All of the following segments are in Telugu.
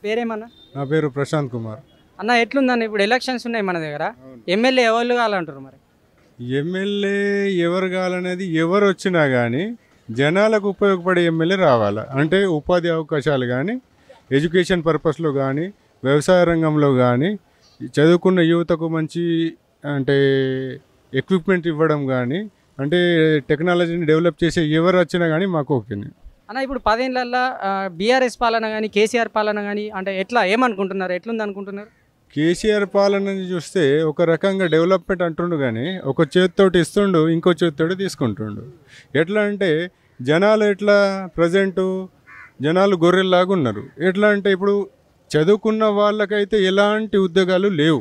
పేరేమన్నా నా పేరు ప్రశాంత్ కుమార్ అన్న ఎట్లుందన్న ఇప్పుడు ఎలక్షన్స్ ఉన్నాయి మన దగ్గర ఎమ్మెల్యే ఎవరు కావాలంటారు మరి ఎమ్మెల్యే ఎవరు కావాలనేది ఎవరు వచ్చినా కానీ జనాలకు ఉపయోగపడే ఎమ్మెల్యే రావాలి అంటే ఉపాధి అవకాశాలు కానీ ఎడ్యుకేషన్ పర్పస్లో కానీ వ్యవసాయ రంగంలో కానీ చదువుకున్న యువతకు మంచి అంటే ఎక్విప్మెంట్ ఇవ్వడం కానీ అంటే టెక్నాలజీని డెవలప్ చేసే ఎవరు వచ్చినా కానీ మాకు ఓకే అన్న ఇప్పుడు పదేళ్ళల్లో బీఆర్ఎస్ పాలన కానీ కేసీఆర్ పాలన కానీ అంటే ఎట్లా ఏమనుకుంటున్నారు ఎట్లుంది అనుకుంటున్నారు కేసీఆర్ పాలనని చూస్తే ఒక రకంగా డెవలప్మెంట్ అంటుండు కానీ ఒక చేతితోటి ఇస్తుండు ఇంకో చేతితోటి తీసుకుంటుండు ఎట్లా అంటే జనాలు ఎట్లా ప్రజెంటు జనాలు గొర్రెల్లాగా ఉన్నారు ఎట్లా అంటే ఇప్పుడు చదువుకున్న వాళ్ళకైతే ఎలాంటి ఉద్యోగాలు లేవు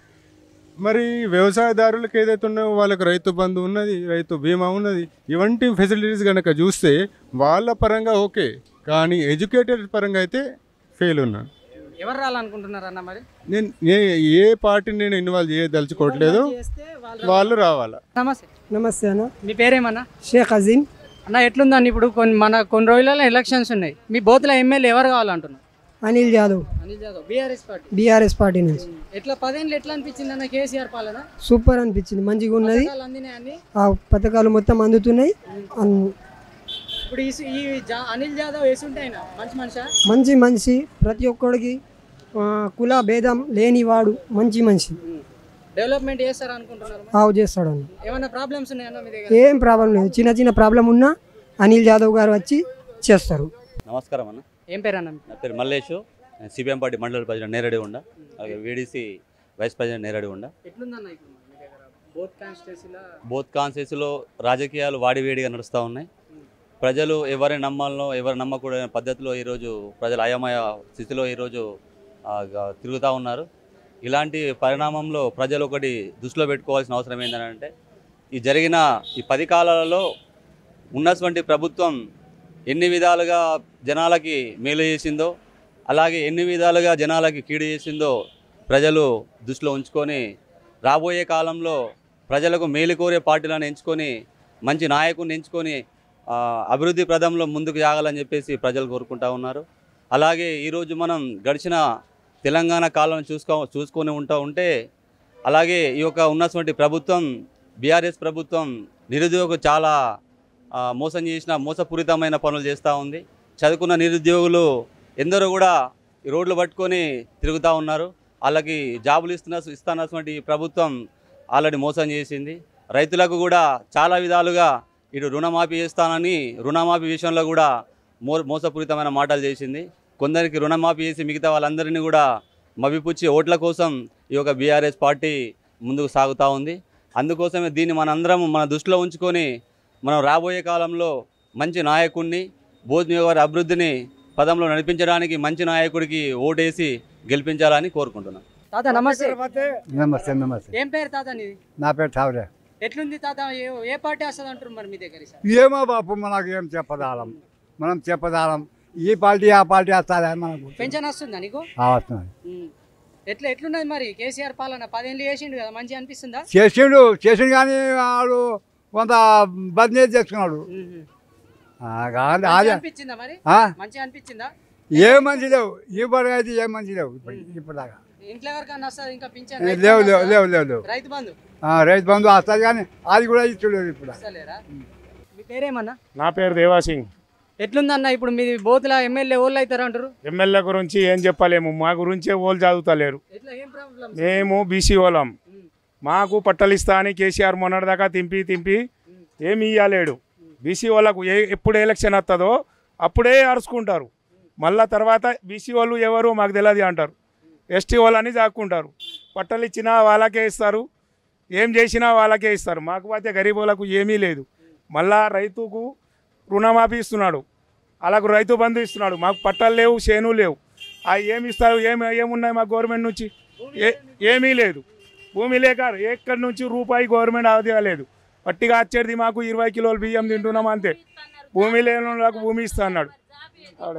మరి వ్యవసాయదారులకు ఏదైతే ఉన్నాయో వాళ్ళకి రైతు బంధు ఉన్నది రైతు బీమా ఉన్నది ఇవంటి ఫెసిలిటీస్ కనుక చూస్తే వాళ్ళ పరంగా ఓకే కానీ ఎడ్యుకేటెడ్ పరంగా అయితే ఫెయిల్ ఉన్నాను ఎవరు రావాలనుకుంటున్నారు అన్న మరి నేను ఏ- ఏ పార్టీని నేను ఇన్వాల్వ్ చేయదలుచుకోవట్లేదు చేస్తే వాళ్ళు వాళ్ళు రావాలా నమస్తే నమస్తే అన్న మీ పేరేమన్నా షేక్ అజీమ్ అన్న ఎట్లుందని ఇప్పుడు కొన్ని మన కొన్ని రోజులలో ఎలక్షన్స్ ఉన్నాయి మీ బోతుల ఎమ్మెల్యే ఎవరు కావాలంటున్నారు Anil Yadav Anil Jadhav BRS party BRS party నుంచి ఎట్లా పదేళ్ళు ఎట్లా అనిపించింది అన్న కేసీఆర్ పాలన సూపర్ అనిపించింది మంచిగా ఉన్నది పథకాలు అందినాయి అన్ని ఆ పథకాలు మొత్తం అందుతున్నాయి అన్- ఇప్పుడు ఈ ఈ జా- అనిల్ జాదవ్ వేసుంటే ఆయన మంచి మనిషా మంచి మనిషి ప్రతి ఒక్కడికి ఆ, కుల భేదం లేనివాడు మంచి మనిషి డెవలప్మెంట్ చేస్తారు అనుకుంటున్నారు ఆవు చేస్తాడు అన్న ఏమైనా ప్రాబ్లమ్స్ ఉన్నాయన్న మీ దగ్గర ఏం ప్రాబ్లం లేదు చిన్న చిన్న ప్రాబ్లం ఉన్నా అనిల్ యాదవ్ గారు వచ్చి చేస్తారు నమస్కారం అన్న ఏం పేరు అన్న నా పేరు Mallesh CPM party mandal president Neradi ఉండ అలాగే వీడీసీ వైస్ ప్రెసిడెంట్ నేరడి ఉండ ఎట్లుందన్న ఇప్పుడు మీ దగ్గర బోత్ కాన్స్టిట్యూన్సీలో బోత్ కాన్స్టిట్యూన్సీలో రాజకీయాలు వాడివేడిగా నడుస్తూ ఉన్నాయి ప్రజలు ఎవరిని నమ్మాలనో ఎవరు నమ్మకూడని పద్ధతిలో ఈరోజు ప్రజలు అయమయ స్థితిలో ఈరోజు ఆ, గ- తిరుగుతూ ఉన్నారు ఇలాంటి పరిణామంలో ప్రజలు ఒకటి దృష్టిలో పెట్టుకోవాల్సిన అవసరం ఏంటంటే ఈ జరిగిన ఈ పది కాలాలలో ఉన్నటువంటి ప్రభుత్వం ఎన్ని విధాలుగా జనాలకి మేలు చేసిందో అలాగే ఎన్ని విధాలుగా జనాలకి కీడు చేసిందో ప్రజలు దృష్టిలో ఉంచుకొని రాబోయే కాలంలో ప్రజలకు మేలు కోరే పార్టీలను ఎంచుకొని మంచి నాయకుడిని ఎంచుకొని ఆ, అభివృద్ధి ప్రదంలో ముందుకు సాగాలని చెప్పేసి ప్రజలు కోరుకుంటా ఉన్నారు అలాగే ఈరోజు మనం గడిచిన తెలంగాణ కాలం చూసుకో చూసుకొని ఉంటా ఉంటే అలాగే ఈ యొక్క ఉన్నటువంటి ప్రభుత్వం బీఆర్ఎస్ ప్రభుత్వం నిరుద్యోగ చాలా ఆ, మోసం చేసిన మోసపూరితమైన పనులు చేస్తూ ఉంది చదువుకున్న నిరుద్యోగులు ఎందరో కూడా ఈ రోడ్లు పట్టుకొని తిరుగుతూ ఉన్నారు వాళ్ళకి జాబులు ఇస్తున్న ఇస్తున్నటువంటి ఈ ప్రభుత్వం ఆల్రెడీ మోసం చేసింది రైతులకు కూడా చాలా విధాలుగా ఇటు రుణమాఫీ చేస్తానని రుణమాఫీ విషయంలో కూడా మో మోసపూరితమైన మాటలు చేసింది కొందరికి రుణమాఫీ చేసి మిగతా వాళ్ళందరినీ కూడా మవిపుచ్చి ఓట్ల కోసం ఈ యొక్క బీఆర్ఎస్ పార్టీ ముందుకు సాగుతూ ఉంది అందుకోసమే దీన్ని మనందరం మన దృష్టిలో ఉంచుకొని మనం రాబోయే కాలంలో మంచి నాయకుడిని బోధ్ నియోజకవర్గ అభివృద్ధిని పదంలో నడిపించడానికి మంచి నాయకుడికి ఓటేసి గెలిపించాలని కోరుకుంటున్నాను తాత నమస్తే నమస్తే నమస్తే ఏం పేరు తాత నీది నా పేరు తావరే ఎట్లుంది తాత ఏ ఏ పార్టీ వస్తుంది అంటారు మరి మీ దగ్గర ఈసారి? ఏమో బాపు మనకు ఏం చెప్పదాలం మనం చెప్పదాలం ఈ పార్టీ ఆ పార్టీ వస్తుంది అని మనకు పెన్షన్ వస్తుందా నీకు ఆ వస్తున్నది ఉమ్. ఎట్లా ఎట్లున్నది మరి కేసీఆర్ పాలన పదేళ్ళు చేసిండు కదా మంచిగా అనిపిస్తుందా చేసిండు చేసిండు కానీ వాడు కొంత బద్నేది చేసుకున్నాడు ఉమ్. ఆ, కానీ మంచిగా అదే అనిపించిందా మరి ఆ? మంచిగా అనిపించిందా ఏ మంచి లేవు ఈ పరంగా అయితే ఏ మంచి లేవు ఇప్పుడు ఇప్పుడు దాకా ఇంట్లో ఎవరికైనా వస్తుంది ఇంకా పింఛన్ ఏ, రైతు లేవు బంధు లేవు వస్తుందా? లేవు లేవు లేవు రైతు బంధు ఆ, రైతు బంధు వస్తుంది కానీ అది కూడా ఇచ్చలేదు ఇప్పుడు వస్తలేరా మీ పేరేమన్నా నా పేరు దేవాసింగ్ ఎట్లుందన్న ఇప్పుడు మీది బోతుల ఎమ్మెల్యే ఓళ్ళు అవుతారు అంటారు ఎమ్మెల్యే గురించి ఏం చెప్పలేము మా గురించే ఓళ్ళు చదువుతలేరు ఎట్లా ఏం ప్రాబ్లం మేము బీసీ వాళ్ళం మాకు పట్టలు ఇస్తా అని కేసీఆర్ మొన్నటిదాకా తింపి తింపి ఏమి ఇయ్యలేడు బీసీ వాళ్ళకు ఏ ఎప్పుడు ఎలక్షన్ వస్తుందో అప్పుడే అరుచుకుంటారు మళ్ళా తర్వాత బీసీ వాళ్ళు ఎవరు మాకు తెలియదు అంటారు ఎస్టీ వాళ్ళని దాక్కుంటారు పట్టలు ఇచ్చినా వాళ్ళకే ఇస్తారు ఏం చేసినా వాళ్ళకే ఇస్తారు మాకు అయితే గరీబ్ వాళ్ళకు ఏమీ లేదు మళ్ళా రైతుకు రుణమాఫీ ఇస్తున్నాడు అలాగ రైతు బంధు ఇస్తున్నాడు మాకు పట్టాలు లేవు చేను లేవు ఆ ఏమి ఇస్తారు ఏమి ఏమున్నాయి మా గవర్నమెంట్ నుంచి ఏ ఏమీ లేదు భూమి లేక ఎక్కడి నుంచి రూపాయి గవర్నమెంట్ ఆదాయలేదు పట్టిగా వచ్చేది మాకు ఇరవై కిలోలు బియ్యం తింటున్నాం అంతే భూమి లేని వాళ్ళకు భూమి ఇస్తా అన్నాడు ఆవిడ.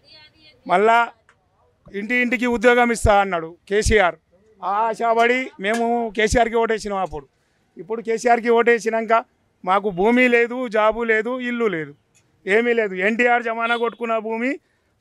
మళ్ళా ఇంటి ఇంటికి ఉద్యోగం ఇస్తా అన్నాడు కేసీఆర్ ఆ ఆశపడి మేము కేసీఆర్కి ఓటేసినాం అప్పుడు ఇప్పుడు కేసీఆర్కి ఓటేసినాక మాకు భూమి లేదు జాబు లేదు ఇల్లు లేదు ఏమీ లేదు ఎన్టీఆర్ జమానా కొట్టుకున్న భూమి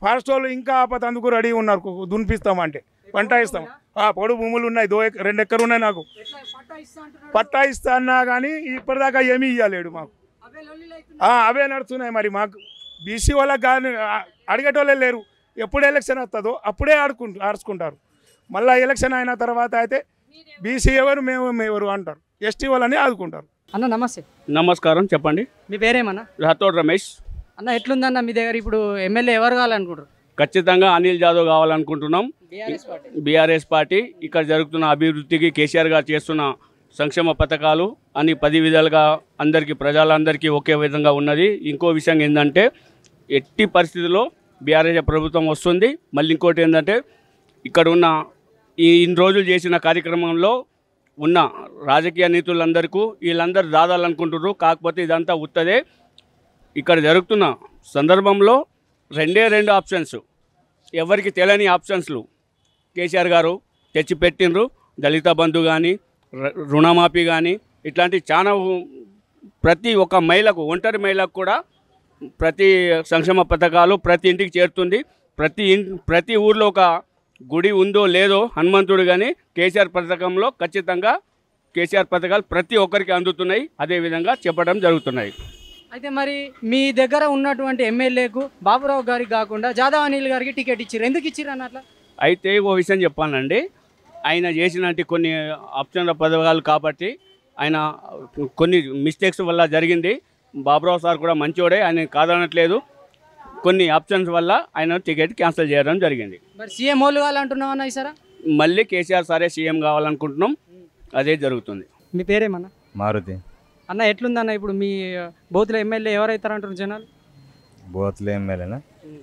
ఫారెస్ట్ వాళ్ళు ఇంకా ఆపత అందుకు రెడీ ఉన్నారు కు- దున్పిస్తామంటే పంట ఇస్తాం ఆ, పొడు భూములు ఉన్నాయి దో ఎక- రెండు ఎకరు ఉన్నాయి నాకు పట్టా ఇస్తా అన్నా కానీ ఇప్పటిదాకా ఏమీ ఇవ్వలేడు మాకు ఆ, అవే నడుస్తున్నాయి మరి మాకు బీసీ వాళ్ళకి కానీ ఆ- అడిగేటోళ్ళే లేరు ఎప్పుడు ఎలక్షన్ వస్తుందో అప్పుడే ఆడుకుంటు ఆడుచుకుంటారు మళ్ళీ ఎలక్షన్ అయిన తర్వాత అయితే బీసీ ఎవరు మేము ఎవరు అంటారు ఎస్టీ వాళ్ళని ఆదుకుంటారు అన్న నమస్తే నమస్కారం చెప్పండి మీ పేరేమన్నా రాథోడ్ రమేష్ అన్న ఎట్లుందన్న మీ దగ్గర ఇప్పుడు ఎమ్మెల్యే ఎవరు కావాలనుకుంటారు ఖచ్చితంగా అనిల్ జాదవ్ కావాలనుకుంటున్నాం బీఆర్ఎస్ పార్టీ బీఆర్ఎస్ పార్టీ ఇక్కడ జరుగుతున్న అభివృద్ధికి కేసీఆర్ గారు చేస్తున్న సంక్షేమ పథకాలు అని పది విధాలుగా అందరికీ ప్రజలందరికీ ఒకే విధంగా ఉన్నది ఇంకో విషయం ఏంటంటే ఎట్టి పరిస్థితుల్లో బీఆర్ఎస్ ప్రభుత్వం వస్తుంది మళ్ళీ ఇంకోటి ఏంటంటే ఇక్కడ ఉన్న ఈ ఇన్ని రోజులు చేసిన కార్యక్రమంలో ఉన్న రాజకీయ నీతులందరికీ వీళ్ళందరూ దాదాలనుకుంటున్నారు కాకపోతే ఇదంతా ఉత్తదే ఇక్కడ జరుగుతున్న సందర్భంలో రెండే రెండు ఆప్షన్స్ ఎవరికి తెలియని ఆప్షన్స్లు కేసీఆర్ గారు తెచ్చిపెట్టిండ్రు దళిత బంధు కానీ రుణమాఫీ కానీ ఇట్లాంటి చాలా ఉ- ప్రతి ఒక్క మహిళకు ఒంటరి మహిళకు కూడా ప్రతి సంక్షేమ పథకాలు ప్రతి ఇంటికి చేరుతుంది ప్రతి ఇన్ ప్రతి ఊర్లో ఒక గుడి ఉందో లేదో హనుమంతుడు కానీ కేసీఆర్ పథకంలో ఖచ్చితంగా కేసీఆర్ పథకాలు ప్రతి ఒక్కరికి అందుతున్నాయి అదేవిధంగా చెప్పడం జరుగుతున్నాయి అయితే మరి మీ దగ్గర ఉన్నటువంటి ఎమ్మెల్యేకు బాబురావు గారికి కాకుండా జాదవ్ అనిల్ గారికి టికెట్ ఇచ్చారు ఎందుకు ఇచ్చారు అన్న అట్లా అయితే ఓ విషయం చెప్పానండి ఆయన చేసినట్టు కొన్ని ఆప్షన్ల పదవాలు కాబట్టి ఆయన కొన్ని మిస్టేక్స్ వల్ల జరిగింది బాబురావు సార్ కూడా మంచివాడే ఆయన కాదనట్లేదు కొన్ని ఆప్షన్స్ వల్ల ఆయన టికెట్ క్యాన్సిల్ చేయడం జరిగింది మరి సీఎం వాళ్ళు కావాలంటున్నావు అన్న ఈసారా మళ్ళీ కేసీఆర్ సారే సీఎం కావాలనుకుంటున్నాం అదే జరుగుతుంది మీ పేరేమన్నా మారుతి అన్న ఎట్లుందన్న ఇప్పుడు మీ బూత్లో ఎమ్మెల్యే ఎవరైతారంటారు జనాలు బోత్లు ఎమ్మెల్యేనా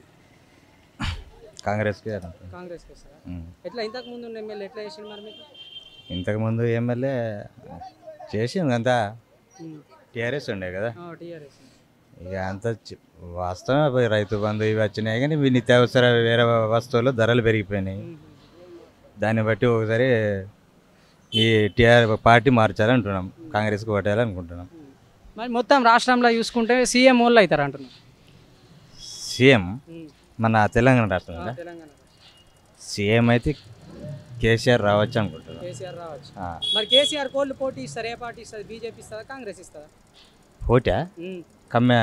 కాంగ్రెస్కి అనుకుంటా. కాంగ్రెస్కి వస్తారా ఉమ్. ఎట్లా ఇంతకు ముందు ఉన్న ఎమ్మెల్యే ఎట్లా చేసిండు మరి మీకు ఇంతకుముందు ఎమ్మెల్యే చేసింది అంతా టీఆర్ఎస్ ఉండే కదా టీఆర్ఎస్ ఇక అంత చి- వాస్తవమే పోయి రైతు బంధు ఇవి వచ్చినాయి కానీ ఇవి నిత్యావసర వేరే వస్తువులు ధరలు పెరిగిపోయినాయి దాన్ని బట్టి ఒకసారి ఈ టీఆర్ పార్టీ మార్చాలంటున్నాం కాంగ్రెస్కి ఓటేయాలనుకుంటున్నాం మరి మొత్తం రాష్ట్రంలో చూసుకుంటే సీఎం వాళ్ళు అవుతారు అంటున్నారు సీఎం మన తెలంగాణ రాష్ట్రం కదా తెలంగాణ సీఎం అయితే కేసీఆర్ రావచ్చు అనుకుంటున్నాం కేసీఆర్ రావచ్చు ఆ, మరి కేసీఆర్ కోళ్ళు పోటీ ఇస్తారు ఏ పార్టీ ఇస్తుంది బీజేపీ ఇస్తుందా కాంగ్రెస్ ఇస్తుందా ఓటా ఉమ్. కమ్మే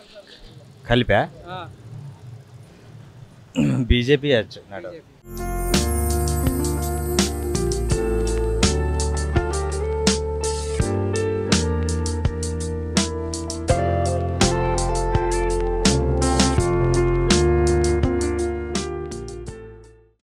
కలిపా ఆ, బీజేపీ వచ్చు నడు బీజేపీ